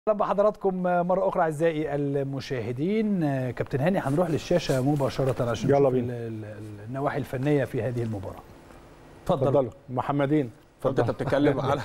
بحضراتكم مرة أخرى أعزائي المشاهدين كابتن هاني هنروح للشاشة مباشرة عشان يلا نشوف بينا. ال- ال- النواحي الفنية في هذه المباراة اتفضل اتفضلوا محمدين فانت انت بتتكلم على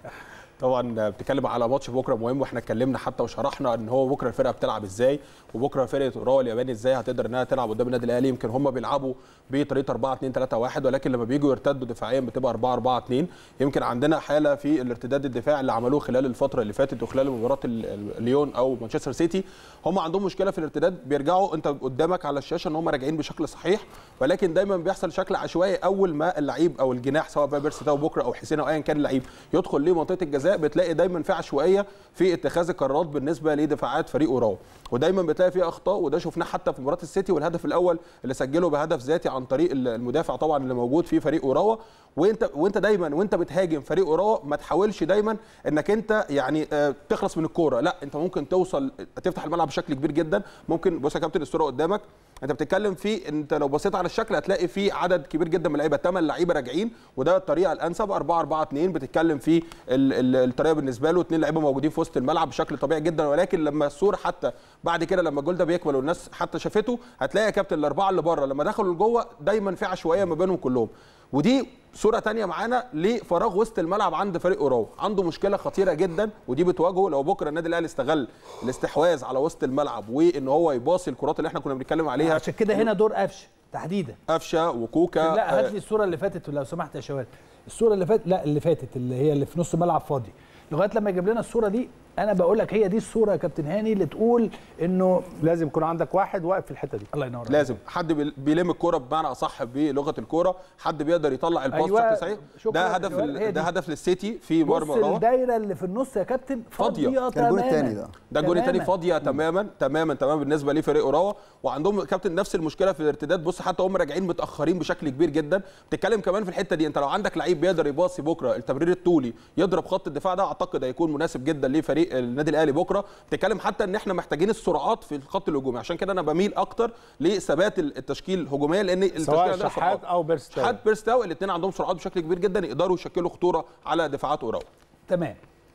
طبعا بتتكلم على ماتش بكره مهم واحنا اتكلمنا حتى وشرحنا ان هو بكره الفرقه بتلعب ازاي وبكره فرقه اوراوا الياباني ازاي هتقدر انها تلعب قدام النادي الاهلي يمكن هم بيلعبوا بطريقه 4 2 3 1 ولكن لما بييجوا يرتدوا دفاعيا بتبقى 4 4 2 يمكن عندنا حاله في الارتداد الدفاعي اللي عملوه خلال الفتره اللي فاتت وخلال مباراه ال- ال- ليون او مانشستر سيتي هم عندهم مشكله في الارتداد بيرجعوا انت قدامك على الشاشه ان هم راجعين بشكل صحيح ولكن دايما بيحصل شكل عشوائي اول ما اللعيب او الجناح سواء بقى بيرسي تاو بكره او حسين او ايا كان اللعيب يدخل لمنطقه الجزاء بتلاقي دايما في عشوائيه في اتخاذ القرارات بالنسبه لدفاعات فريق اوراوا ودايما بتلاقي في اخطاء وده شفناه حتى في مباراه السيتي والهدف الاول اللي سجله بهدف ذاتي عن طريق المدافع طبعا اللي موجود في فريق اوراوا وانت وانت دايما وانت بتهاجم فريق اوراوا ما تحاولش دايما انك انت يعني آه، تخلص من الكوره لا انت ممكن توصل تفتح الملعب بشكل كبير جدا ممكن بص يا كابتن الصوره قدامك انت بتتكلم في انت لو بصيت على الشكل هتلاقي في عدد كبير جدا من اللعيبه ثمان لعيبه راجعين وده الطريقه الانسب 4 4 2 بتتكلم في ال- ال- الطريقه بالنسبه له اثنين لعيبه موجودين في وسط الملعب بشكل طبيعي جدا ولكن لما الصوره حتى بعد كده لما الجول ده بيكمل والناس حتى شافته هتلاقي يا كابتن الاربعه اللي بره لما دخلوا لجوه دايما في عشوائيه ما بينهم كلهم ودي صوره تانية معانا لفراغ وسط الملعب عند فريق اوراوا عنده مشكله خطيره جدا ودي بتواجهه لو بكره النادي الاهلي استغل الاستحواذ على وسط الملعب وان هو يباصي الكرات اللي احنا كنا بنتكلم عليها عشان كده هنا دور قفش تحديدا قفشه وكوكا لا هات آه، لي الصورة اللي فاتت لو سمحت يا شباب الصورة اللي فاتت لا اللي فاتت اللي هي اللي في نص الملعب فاضي لغاية لما يجيب لنا الصورة دي أنا بقول لك هي دي الصورة يا كابتن هاني اللي تقول إنه لازم يكون عندك واحد واقف في الحته دي الله ينور عليك. لازم حد بي- بيلم الكوره بمعنى اصح بلغه الكوره حد بيقدر يطلع الباص أيوة، بشكل صحيح شكراً ده يا هدف جوال، ال- هي ده دي. هدف للسيتي في مرمى بص اوراوا الدايرة اللي في النص يا كابتن فاضية. فاضية ده الجون تماماً. التاني ده. ده الجون الثاني تماماً. فاضيه تماما تماما تماما بالنسبه لفريق اوراوا وعندهم كابتن نفس المشكله في الارتداد بص حتى هم راجعين متاخرين بشكل كبير جدا بتتكلم كمان في الحته دي انت لو عندك لعيب بيقدر يباصي بكره التمرير الطولي يضرب خط الدفاع ده اعتقد هيكون مناسب جدا لفريق النادي الاهلي بكره بتتكلم حتى ان احنا محتاجين السرعات في الخط الهجومي عشان كده انا بميل اكتر لثبات التشكيل هجوميا لان التشكيل سواء عندنا شحات سرعات. او بيرستاو شحات بيرستاو الاثنين عندهم سرعات بشكل كبير جدا يقدروا يشكلوا خطوره على دفاعات اوراوا تمام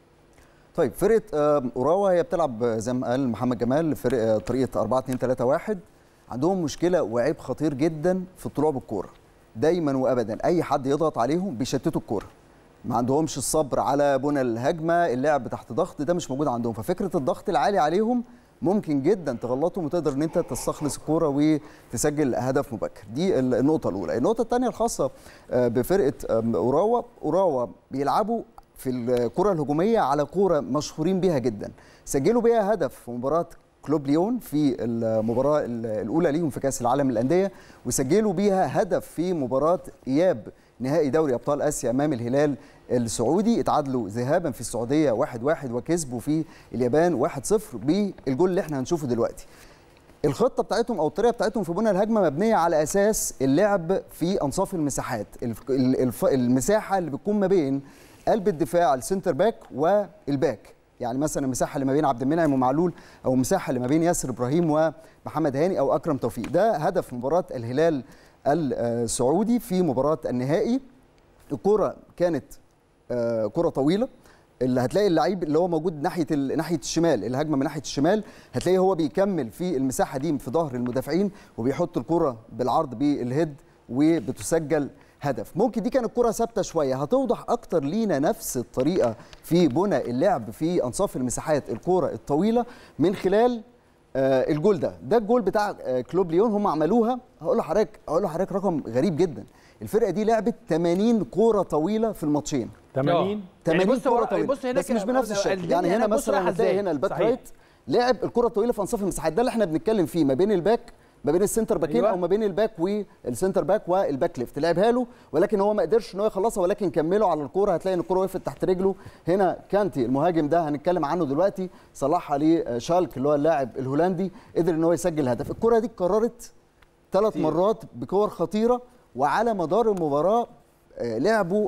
طيب فرقه آم، اوراوا هي بتلعب آه، زي ما قال محمد جمال فرقه طريقه 4 2 3 1 عندهم مشكله وعيب خطير جدا في الطلوع بالكوره دايما وابدا اي حد يضغط عليهم بيشتتوا الكوره ما عندهمش الصبر على بنى الهجمه اللعب تحت ضغط ده مش موجود عندهم ففكره الضغط العالي عليهم ممكن جدا تغلطهم وتقدر ان انت تستخلص الكوره وتسجل هدف مبكر دي ال- النقطه الاولى النقطه الثانيه الخاصه آه، بفرقه آم، اوراوا اوراوا بيلعبوا في الكره الهجوميه على كوره مشهورين بيها جدا سجلوا بيها هدف في مباراه كلوب ليون في المباراه ال- الاولى ليهم في كاس العالم للانديه وسجلوا بيها هدف في مباراه اياب نهائي دوري ابطال اسيا امام الهلال السعودي اتعادلوا ذهابا في السعوديه 1-1 وكسبوا في اليابان 1-0 بالجول اللي احنا هنشوفه دلوقتي الخطه بتاعتهم او الطريقه بتاعتهم في بناء الهجمه مبنيه على اساس اللعب في انصاف المساحات الف- ال- الف- المساحه اللي بتكون ما بين قلب الدفاع السنتر باك والباك يعني مثلا المساحه اللي ما بين عبد المنعم ومعلول او المساحه اللي ما بين ياسر ابراهيم ومحمد هاني او اكرم توفيق ده هدف مباراه الهلال السعودي في مباراه النهائي الكره كانت آه، كره طويله اللي هتلاقي اللعيب اللي هو موجود ناحيه ال- ناحيه الشمال الهجمه من ناحيه الشمال هتلاقيه هو بيكمل في المساحه دي في ظهر المدافعين وبيحط الكره بالعرض بالهيد وبتسجل هدف ممكن دي كانت كره ثابته شويه هتوضح اكتر لينا نفس الطريقه في بنى اللعب في انصاف المساحات الكره الطويله من خلال آه، الجول ده ده الجول بتاع آه، كلوب ليون هم عملوها هقول لحضرتك هقول لحضرتك رقم غريب جدا الفرقه دي لعبت 80 كوره طويله في الماتشين 80 80 بص هو- كوره طويله بص هناك بس مش بنفس الشكل الدنيا يعني هنا هناك بص مثلا رايحة هتلاقي إزاي. هنا الباك صحيح. رايت لعب الكره الطويله في انصاف المساحات ده اللي احنا بنتكلم فيه ما بين الباك ما بين السنتر باكين أيوة. او ما بين الباك والسنتر باك والباك ليفت لعبها له ولكن هو ما قدرش ان هو يخلصها ولكن كملوا على الكوره هتلاقي ان الكوره وقفت تحت رجله هنا كانتي المهاجم ده هنتكلم عنه دلوقتي صلحها لشالك اللي هو اللاعب الهولندي قدر ان هو يسجل هدف الكوره دي اتكررت ثلاث كتير. مرات بكور خطيره وعلى مدار المباراه آه، لعبوا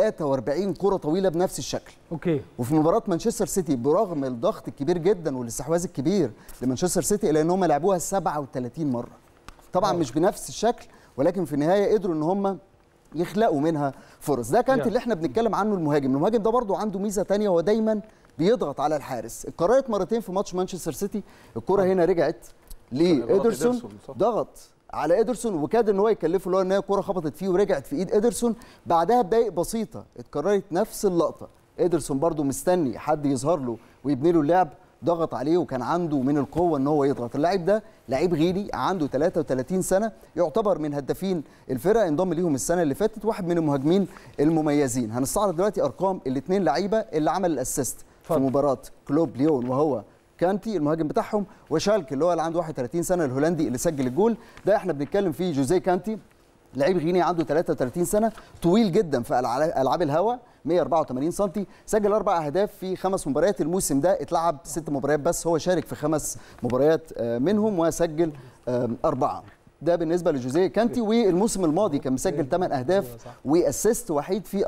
43 كره طويله بنفس الشكل اوكي وفي مباراه مانشستر سيتي برغم الضغط الكبير جدا والاستحواذ الكبير لمانشستر سيتي الا ان هم لعبوها 37 مره طبعا مش بنفس الشكل ولكن في النهايه قدروا ان هم يخلقوا منها فرص ده كانت يلا. اللي احنا بنتكلم عنه المهاجم المهاجم ده برضو عنده ميزه تانية هو دايما بيضغط على الحارس اتكررت مرتين في ماتش مانشستر سيتي الكره هنا رجعت لايدرسون إيدرسون، صح. ضغط على ادرسون وكاد ان هو يكلفه اللي هو ان هي كوره خبطت فيه ورجعت في ايد ادرسون بعدها بدقائق بسيطه اتكررت نفس اللقطه ادرسون برضو مستني حد يظهر له ويبني له اللعب ضغط عليه وكان عنده من القوه ان هو يضغط اللاعب ده لعيب غيري عنده 33 سنه يعتبر من هدافين الفرقه انضم ليهم السنه اللي فاتت واحد من المهاجمين المميزين هنستعرض دلوقتي ارقام الاثنين لعيبه اللي عمل الاسيست في اتفضل. مباراه كلوب ليون وهو كانتي المهاجم بتاعهم وشالك اللي هو اللي عنده 31 سنه الهولندي اللي سجل الجول ده احنا بنتكلم فيه جوزيه كانتي لعيب غيني عنده 33 سنه طويل جدا في الع- العاب الهواء 184 سم سجل اربع اهداف في خمس مباريات الموسم ده اتلعب ست مباريات بس هو شارك في خمس مباريات آه، منهم وسجل آم، اربعه ده بالنسبه لجوزيه كانتي والموسم الماضي كان مسجل 8 اهداف واسيست وحيد في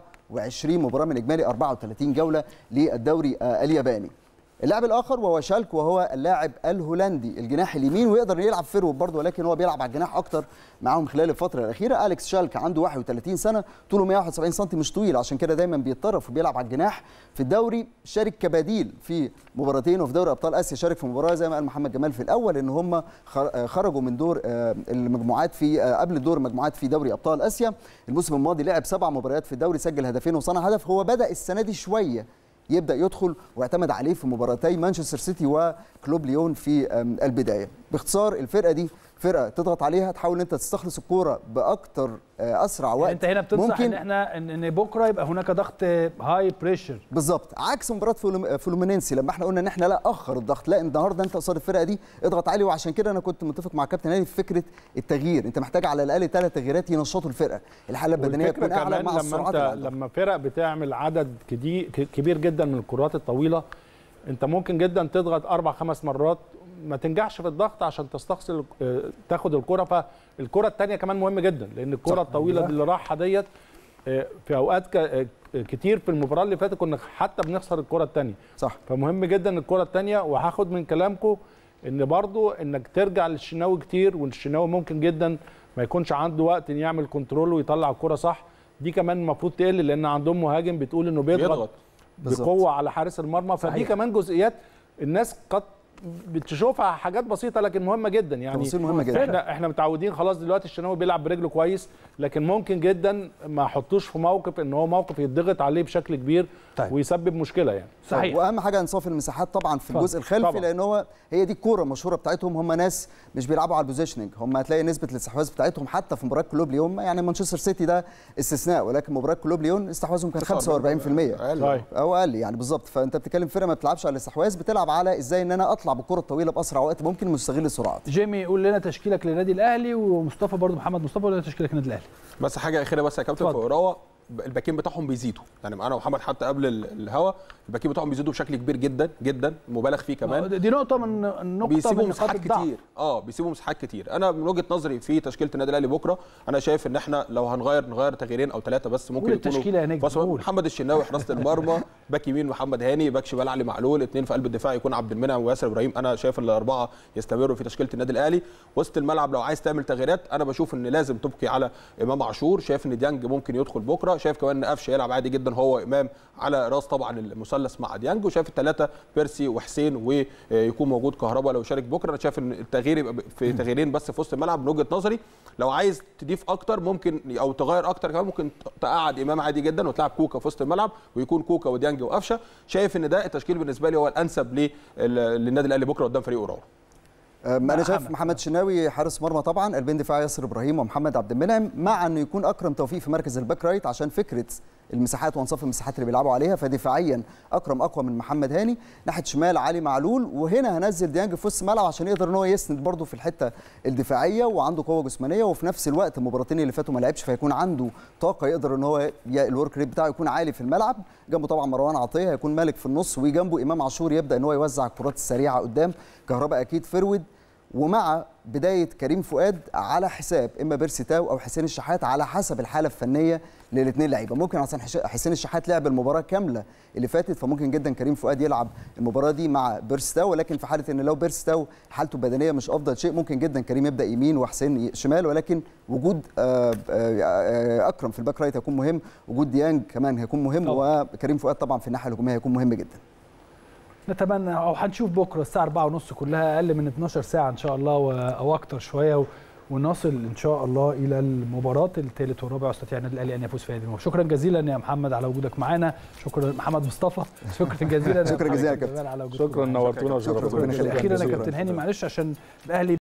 24 مباراه من اجمالي 34 جوله للدوري آه، الياباني اللاعب الاخر وهو شالك وهو اللاعب الهولندي الجناح اليمين ويقدر يلعب فيرود برضه ولكن هو بيلعب على الجناح اكتر معاهم خلال الفتره الاخيره اليكس شالك عنده 31 سنه طوله 171 سم مش طويل عشان كده دايما بيتطرف وبيلعب على الجناح في الدوري شارك كبديل في مباراتين وفي دوري ابطال اسيا شارك في مباراه زي ما قال محمد جمال في الاول ان هم خر- خرجوا من دور آه، المجموعات في آه، قبل دور المجموعات في دوري ابطال اسيا الموسم الماضي لعب سبع مباريات في الدوري سجل هدفين وصنع هدف هو بدا السنه دي شويه يبدا يدخل واعتمد عليه في مباراتي مانشستر سيتي وكلوب ليون في أم، البدايه باختصار الفرقه دي فرقه تضغط عليها تحاول ان انت تستخلص الكوره باكتر آه، اسرع وقت انت هنا بتنصح ممكن ان احنا ان إن بكره يبقى هناك ضغط هاي بريشر بالظبط عكس مباراه فلوم- فلومينينسي لما احنا قلنا ان احنا لا اخر الضغط لا النهارده انت قصاد الفرقه دي اضغط عالي وعشان كده انا كنت متفق مع كابتن هاني في فكره التغيير انت محتاج على الاقل ثلاث تغييرات ينشطوا الفرقه الحاله البدنيه والفكره تكون اعلى كمان مع لما السرعات انت اللي عندك. لما فرق بتعمل عدد كدي ك- كبير جدا من الكرات الطويله انت ممكن جدا تضغط اربع خمس مرات ما تنجحش في الضغط عشان تستخلص آه، تاخد الكره فالكره الثانيه كمان مهمه جدا لان الكره الطويله اللي راحه ديت آه، في اوقات ك- آه، كتير في المباراه اللي فاتت كنا حتى بنخسر الكره الثانيه صح فمهم جدا الكره الثانيه وهاخد من كلامكم ان برضو انك ترجع للشناوي كتير والشناوي ممكن جدا ما يكونش عنده وقت ان يعمل كنترول ويطلع الكره صح دي كمان المفروض تقل لان عندهم مهاجم بتقول انه بيضغط, بيضغط بالظبط. بقوه على حارس المرمى فدي صحيح. كمان جزئيات الناس قد بتشوفها حاجات بسيطه لكن مهمه جدا يعني تفاصيل مهمة جدا. احنا احنا متعودين خلاص دلوقتي الشناوي بيلعب برجله كويس لكن ممكن جدا ما احطوش في موقف ان هو موقف يتضغط عليه بشكل كبير طيب. ويسبب مشكله يعني صحيح واهم حاجه انصاف المساحات طبعا في اتفضل. الجزء الخلفي طبعا. لان هو هي دي الكوره المشهوره بتاعتهم هم ناس مش بيلعبوا على البوزيشننج هم هتلاقي نسبه الاستحواذ بتاعتهم حتى في مباراه كلوب ليون يعني مانشستر سيتي ده استثناء ولكن مباراه كلوب ليون استحواذهم كان 45% أقل. صحيح. او اقل يعني بالظبط فانت بتتكلم فرقه ما بتلعبش على الاستحواذ بتلعب على ازاي ان انا اطلع بالكره الطويله باسرع وقت ممكن مستغل السرعات جيمي قول لنا تشكيلك للنادي الاهلي ومصطفى برضو محمد مصطفى قول لنا تشكيلك للنادي الاهلي بس حاجه اخيره بس يا كابتن في اتفضل. اوراوا الباكين بتاعهم بيزيدوا يعني انا ومحمد حتى قبل ال- الهوا الباكين بتاعهم بيزيدوا بشكل كبير جدا جدا مبالغ فيه كمان دي نقطه من النقطه بيسيبوا من نقاط مساحات الضعف كتير اه بيسيبوا مساحات كتير انا من وجهه نظري في تشكيله النادي الاهلي بكره انا شايف ان احنا لو هنغير نغير تغييرين او ثلاثه بس ممكن قول التشكيلة يا نجم، بص، قول. محمد الشناوي حراسه المرمى باك يمين محمد هاني باك شمال علي معلول اثنين في قلب الدفاع يكون عبد المنعم وياسر ابراهيم انا شايف ان الاربعه يستمروا في تشكيله النادي الاهلي وسط الملعب لو عايز تعمل تغييرات انا بشوف ان لازم تبقي على امام عاشور شايف ان ديانج ممكن يدخل بكره شايف كمان ان قفشه يلعب عادي جدا هو امام على راس طبعا المثلث مع ديانج وشايف الثلاثه بيرسي وحسين ويكون موجود كهربا لو شارك بكره انا شايف ان التغيير يبقى في تغييرين بس في وسط الملعب من وجهه نظري لو عايز تضيف اكتر ممكن او تغير اكتر كمان ممكن تقعد امام عادي جدا وتلعب كوكا في وسط الملعب ويكون كوكا وديانج وقفشه شايف ان ده التشكيل بالنسبه لي هو الانسب لل- للنادي الاهلي بكره قدام فريق اوراوا أم، انا شايف محمد. محمد شناوي حارس مرمى طبعا قلبين دفاع ياسر ابراهيم ومحمد عبد المنعم مع انه يكون اكرم توفيق في مركز الباك رايت عشان فكره المساحات وانصاف المساحات اللي بيلعبوا عليها فدفاعيا اكرم اقوى من محمد هاني ناحيه شمال علي معلول وهنا هنزل ديانج في وسط الملعب عشان يقدر ان هو يسند برده في الحته الدفاعيه وعنده قوه جسمانيه وفي نفس الوقت المباراتين اللي فاتوا ما لعبش فيكون عنده طاقه يقدر ان هو ي- الورك ريت بتاعه يكون عالي في الملعب جنبه طبعا مروان عطيه هيكون مالك في النص وجنبه امام عاشور يبدا ان هو يوزع الكرات السريعه قدام كهرباء اكيد فرود ومع بدايه كريم فؤاد على حساب اما بيرسي تاو او حسين الشحات على حسب الحاله الفنيه للاثنين لعيبه ممكن عشان حش- حسين الشحات لعب المباراه كامله اللي فاتت فممكن جدا كريم فؤاد يلعب المباراه دي مع بيرسي تاو ولكن في حاله ان لو بيرسي تاو حالته البدنيه مش افضل شيء ممكن جدا كريم يبدا يمين وحسين شمال ولكن وجود آه، آه، آه، اكرم في الباك رايت هيكون مهم وجود ديانج كمان هيكون مهم طبعاً. وكريم فؤاد طبعا في الناحيه الهجوميه هيكون مهم جدا نتمنى او هنشوف بكره الساعه 4:30 كلها اقل من 12 ساعه ان شاء الله و- او اكتر شويه و- ونصل ان شاء الله الى المباراه الثالث والرابع واستطيع النادي الاهلي ان يفوز في هذه المباراه شكرا جزيلا يا محمد على وجودك معانا شكرا محمد مصطفى شكرا جزيلا يا شكرا محمد جزيلا يا كابتن كابتن. على وجودك شكرا معانا. نورتونا شكراً. وشرفتونا ربنا يخليك. اخيرا يا شكراً. كابتن هاني معلش عشان الاهلي